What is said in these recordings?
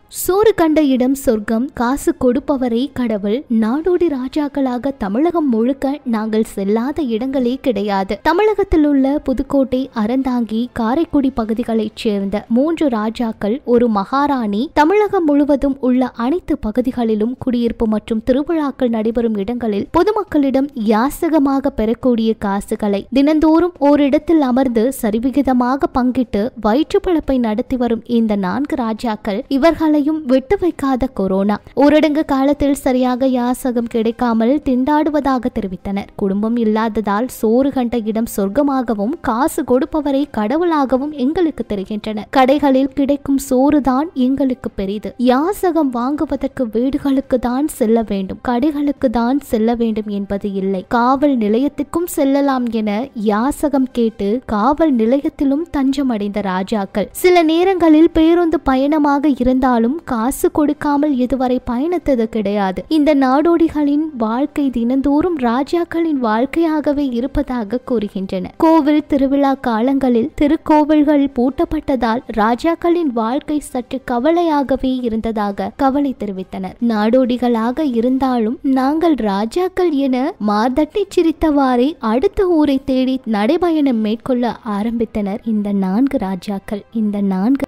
சோறு கண்ட இடம் சொர்க்கம் காசு கொடுப்பவரே கடவுள் நாடோடி ராஜாக்களாக தமிழகம் முழுக்க நாங்கள் செல்லாத இடங்களே கிடையாது தமிழகத்தில் உள்ள புதுக்கோட்டை அறந்தாங்கி காரைக்குடி பகுதிகளைச் சேர்ந்த மூன்று ராஜாக்கள் ஒரு மகாராணி தமிழகம் முழுவதும் உள்ள அனைத்து பகுதிகளிலும் குடியிருப்பு மற்றும் திருவிழாக்கள் நடைபெறும் இடங்களில் பொதுமக்களிடம் யாசகமாக பெறக்கூடிய காசுகளை தினந்தோறும் ஓரிடத்தில் அமர்ந்து சரிவிகிதமாக பங்கிட்டு வயிற்று பிழப்பை நடத்தி வரும் இந்த நான்கு ராஜாக்கள் இவர்களையும் விட்டு வைக்காத கொரோனா ஊரடங்கு காலத்தில் சரியாக யாசகம் கிடைக்காமல் திண்டாடுவதாக தெரிவித்தனர் குடும்பம் இல்லாததால் சோறு கண்ட இடம் சொர்க்கமாகவும் காசு கொடுப்பவரை கடவுளாகவும் எங்களுக்கு தெரிகின்றன கடைகளில் கிடைக்கும் சோறுதான் எங்களுக்கு பெரிது யாசகம் வாங்குவதற்கு வீடுகளுக்கு தான் செல்ல வேண்டும் கடைகளுக்கு தான் செல்ல வேண்டும் என்பது இல்லை காவல் நிலையத்துக்கும் செல்லலாம் என யாசகம் கேட்டு காவல் நிலையத்திலும் தஞ்சமடைந்த ராஜாக்கள் சில நேரங்களில் பேருந்து பயணமாக இருந்தாலும் காசு கொடுக்காமல் இதுவரை பயணித்தது கிடையாது இந்த நாடோடிகளின் வாழ்க்கை தினந்தோறும் ராஜாக்களின் வாழ்க்கையாகவே இருப்பதாக கூறுகின்றன கோவில் திருவிழா காலங்களில் திருக்கோவில்கள் பூட்டப்பட்டதால் ராஜாக்களின் வாழ்க்கை சற்று கவலையாகவே இருந்ததாக கவலை தெரிவித்தனர் நாடோடிகளாக இருந்தாலும் நாங்கள் ராஜாக்கள் என மார்தட்டி சிரித்தவாறே அடுத்த ஊரை தேடி நடைபயணம் மேற்கொள்ள ஆரம்பித்தனர் இந்த நான்கு ராஜாக்கள் இந்த நான்கு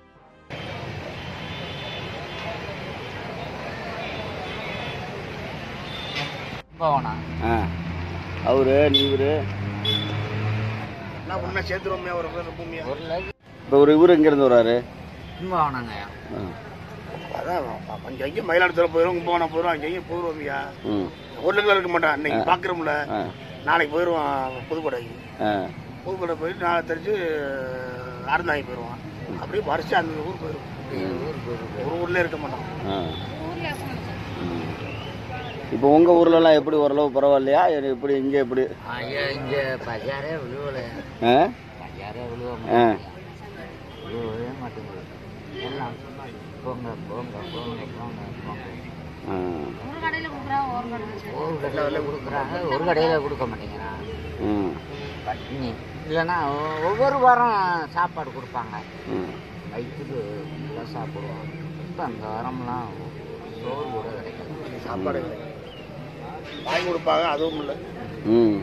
போவனா ஆ அவரு நீவரு எல்லாம் ஒன்றா சேர்த்துருவோமே ஒரு பேர் பூமியா ஒரு லேக் இப்போ ஒரு இவரு இங்கேருந்து வராரு போவனாங்க ஆ அதான் அங்கே அங்கேயும் மயிலாடுதுறை போயிடும் கும்பகோணம் போயிடும் அங்கே அங்கேயும் போயிடுவோம்யா ம் ஊர்ல இருக்க மாட்டான் இன்னைக்கு பார்க்குறோம்ல ஆ நாளைக்கு போயிடுவான் புதுக்கோட்டைக்கு ஆ புதுக்கோட்டை போயிட்டு நாளை தெரிஞ்சு அறந்தாங்கி போயிடுவான் அப்படியே பறிச்சு அந்த ஊர் போயிடுவோம் ஒரு ஊர்ல இருக்க மாட்டான் ஆ ம். இப்போ உங்கள் ஊர்லலாம் எப்படி ஓரளவு பரவாயில்லையா இது எப்படி இங்கே எப்படி ஐயா இங்க பஜாரே விழுவல ஆ பஜாரே விழுவ ஆ விழுவவே மாட்டேங்குது எல்லாம் போங்க போங்க போங்க போங்க போங்க ஆ ஒரு கடையில் கொடுக்குறாங்க ஒரு கடையில் கொடுக்க மாட்டேங்கிறான் ம் பட்னி இல்லைன்னா ஒ- ஒவ்வொரு வாரம் சாப்பாடு கொடுப்பாங்க ம் வயிற்றுக்கு நல்லா சாப்பிடுவோம் இப்போ அந்த வாரம்லாம் சோறு கூட கிடைக்காது சாப்பாடு இல்லை. வாங்கி கொடுப்பாங்க அதுவும் இல்லை ம்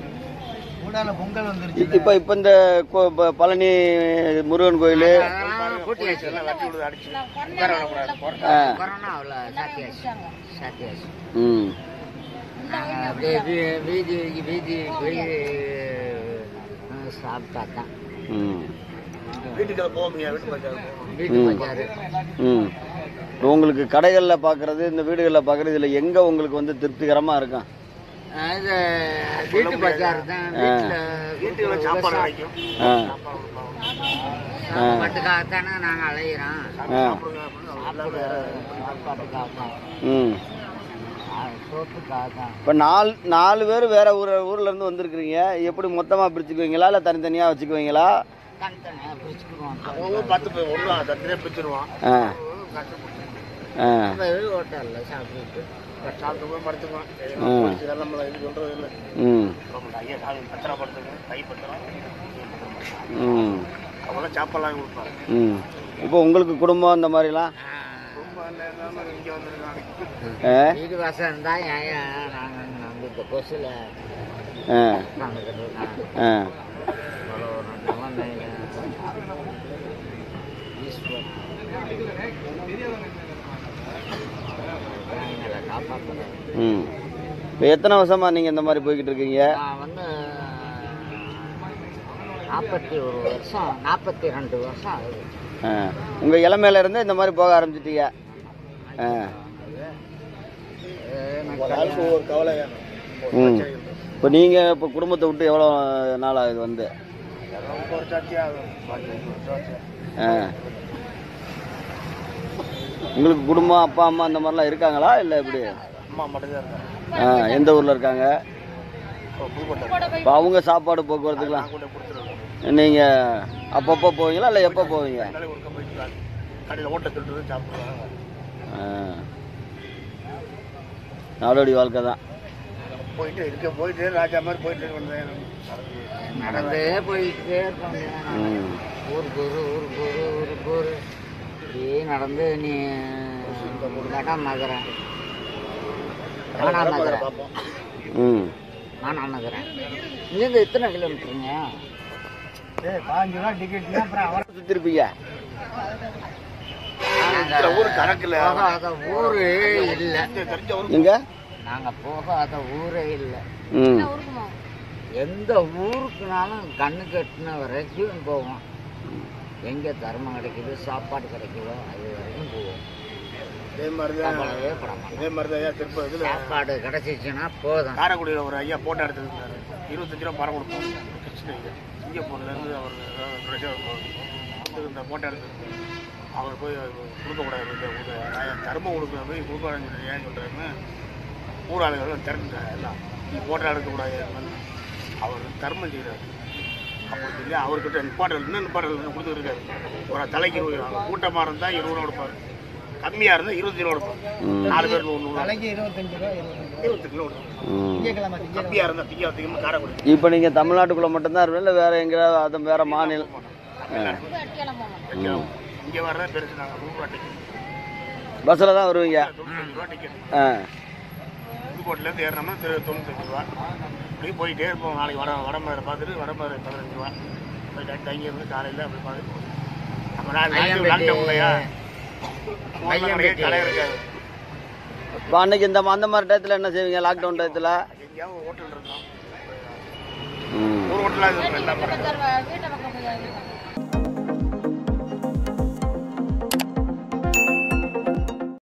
பொங்கல் வந்துருச்சு இப்போ இப்போ இந்த கோ- ப- பழனி முருகன் கோயில் கூட்டியாச்சு எல்லாம் வெட்டி விடுது அடிச்சு உட்கார விடக்கூடாது போறேன் ஆ கொரோனா அவ்வளோ சாத்தியாச்சு சாத்தியாச்சு ம் நாங்கள் அப்படியே வீ- வீதி வீதி போய் அஹ், சாப்பிட்டா தான் வீட்டுக்கு ம் போவோம்யா வீட்டு பஞ்சாயத்து போவோம் வீட்டு ம். பஜாரு ம் இப்போ உங்களுக்கு கடைகளில் பார்க்குறது இந்த வீடுகளில் பார்க்குறது இதில் எங்கே உங்களுக்கு வந்து திருப்திகரமாக இருக்கும் அஹ், இது வீட்டு பஜார் தான் வீட்டுல சாப்பாடு வீட்டில் கிடைக்கும் ஆ சாப்பாடு கொடுப்பாங்க. சாப்பாட்டுக்காகத்தானே நாங்கள் அலையிறோம் ஆ சாப்பிடுங்க அப்படின்னு சாப்பாடு சாப்பாட்டுக்காக தான் ம் சோத்துக்காக தான் இப்போ நாலு நாலு பேர் வேற ஊர் ஊர்ல இருந்து வந்திருக்கிறீங்க எப்படி மொத்தமாக பிரிச்சுக்குவீங்களா இல்லை தனித்தனியாக வச்சுக்குவீங்களா தனித்தனியாக பிரிச்சுக்கிடுவோம் ஒவ்வொரு பத்து பேர் ஒன்றா தட்டிலே பிரிச்சிருவான் ஆ ஆ ஹோட்டலில் சாப்பிட்டுட்டு சாப்பிட்டு போய் படுத்துக்குவான் ம். இதெல்லாம் நம்மள இது சொல்றது இல்லை ம் நம்ம ஐயா சாமி பத்திரா படுத்துங்க கை பத்திரம் ம் அவங்களாம் சாப்பாடுலாம் கொடுப்பாங்க ம் இப்போ உங்களுக்கு குடும்பம் இந்த மாதிரிலாம் ரொம்ப இல்லாம இங்கே வந்துருக்காங்க ஆ வீடு வாசம் இருந்தால் ஏன் நாங்கள் நாங்கள் இந்த கொசுல ஆ உட்காந்துக்கிட்டு இருக்கோம் ஆ ஒரு ரெண்டு மணி நேரம் ஈஸ்வர் எங்களை காப்பாற்றுறேன் ம் இப்போ எத்தனை வருஷமாக நீங்கள் இந்த மாதிரி போய்கிட்டு இருக்கீங்க நான் வந்து நாற்பத்தி ஒரு வருஷம் நாற்பத்தி ரெண்டு வருஷம் ஆகுது ஆ உங்கள் இளமையில இருந்தே இந்த மாதிரி போக ஆரம்பிச்சிட்டீங்க ஆ எனக்கு ஆளுக்கு ஒவ்வொரு கவலை ம் இப்போ நீங்கள் இப்போ குடும்பத்தை விட்டு எவ்வளோ நாள் ஆகுது வந்து ரொம்ப ஒரு சாட்சியாக ஆகும் பதினஞ்சு வருஷம் ஆச்சு. ஆ உங்களுக்கு குடும்பம் அப்பா அம்மா அந்த மாதிரிலாம் இருக்காங்களா இல்லை எப்படி அம்மா மட்டும்தான் இருக்காங்க ஆ எந்த ஊரில் இருக்காங்க இப்போ புதுக்கோட்டை இப்போ அவங்க சாப்பாடு போக்குவரத்துக்குலாம் கூட கொடுத்துருவோம் நீங்கள் அப்பப்போ போவீங்களா இல்லை எப்போ போவீங்க அதனால ஒருக்க போயிட்டு கடையில் ஓட்ட திருட்டு சாப்பிடுவாங்க ஆ நாடோடி வாழ்க்கை தான் போயிட்டு இருக்க போயிட்டு ராஜா மாதிரி போயிட்டு வந்தேன் நடந்தே போயிட்டே இருப்பாங்க ம் ஊருக்கு ஒரு ஊருக்கு ஒரு ஊருக்கு ஒரு இப்படியே நடந்து நீ இல்லாட்டா மதுரை மானாமதுரை பார்ப்போம் ம் மானாமதுரை இங்கேருந்து எத்தனை கிலோமீட்டருங்க ஏய் பாஞ்சு ரூபா டிக்கெட்னா அப்புறம் அவரை சுற்றிருப்பீங்க இந்த ஊர் கணக்கில் போகாத ஊரே இல்லை தெரிஞ்ச ஊர் எங்க நாங்கள் போகாத ஊரே இல்லை ம் எந்த ஊருக்குனாலும் கண்ணு கட்டின வரைக்கும் போவோம் எங்கே தர்மம் கிடைக்குது சாப்பாடு கிடைக்குதோ அது வரைக்கும் போவோம் இதே மாதிரி தான் கவலையே பட மாட்டோம் இதே மாதிரி தான் ஐயா திருப்ப இதில் சாப்பாடு கிடைச்சிச்சுன்னா போதும் காரைக்குடியில் ஒரு ஐயா போட்டோ எடுத்துருந்தாரு இருபத்தஞ்சு ரூபா பணம் கொடுப்போம் கிருஷ்ணகிரி சிங்கப்பூர்லேருந்து அவர் ரஷ்யா வந்து இந்த போட்டோ எடுத்துருந்தாரு அவர் போய் கொடுக்கக்கூடாது இந்த இந்த ஐயா, தர்மம் கொடுக்க போய் கொடுக்கக்கூடாதுன்னு சொல்லி ஏன் சொல்கிறாருன்னு ஊராளுகள் திறந்துட்டார் எல்லாம் நீ போட்டோ எடுக்கக்கூடாது அவர் தர்மம் செய்கிறார் அப்படி சொல்லி அவர்கிட்ட நிப்பாட்டல் இன்னும் நிப்பாட்டல் கொடுத்துருக்காரு ஒரு தலைக்கு இருபது ரூபா கூட்டமாக இருந்தால் இருபது ரூபா கொடுப்பாரு கம்மியாக இருந்தால் இருபத்தஞ்சு ரூபா கொடுப்பாரு ம் நாலு பேர் நூறு நூறு தலைக்கு இருபத்தஞ்சு ரூபா இருபத்தி கிலோ கொடுப்பாரு ம் திங்கக்கிழமை திங்கக்கிழமை கம்மியாக இருந்தால் திங்க அதிகமாக காரைக்குடி இப்போ நீங்கள் தமிழ்நாட்டுக்குள்ளே மட்டும்தான் இருப்பீங்க இல்லை வேறு எங்கேயாவது அது வேறு மாநிலம் இங்கே வர்றதா பெருசு நாங்கள் நூறுரூவா டிக்கெட் பஸ்ஸில் தான் வருவீங்க தொண்ணூத்தஞ்சு ரூபா டிக்கெட் ஆ புதுக்கோட்டையிலேருந்து ஏறினோம்னா திரு தொண்ணூத்தஞ்சு ரூபா அப்படியே போயிட்டே இருப்போம் நாளைக்கு வட வடமதுரை பார்த்துட்டு வடமதுரை பதினஞ்சு ரூபா போயிட்டு தங்கி இருந்து காலையில் அப்படி பார்த்துட்டு போவோம். நம்ம நாள் ஐயம்பேட்டை. லாக்டவுன் இல்லையா ஐயம்பேட்டை. கடை இருக்காது இப்போ அன்னைக்கு இந்த அந்த மாதிரி டயத்தில் என்ன செய்வீங்க லாக்டவுன் டயத்தில் எங்கேயாவது ஹோட்டல் இருந்தோம் ம் ஒரு ஹோட்டலாக இருக்கும் எல்லா பக்கம்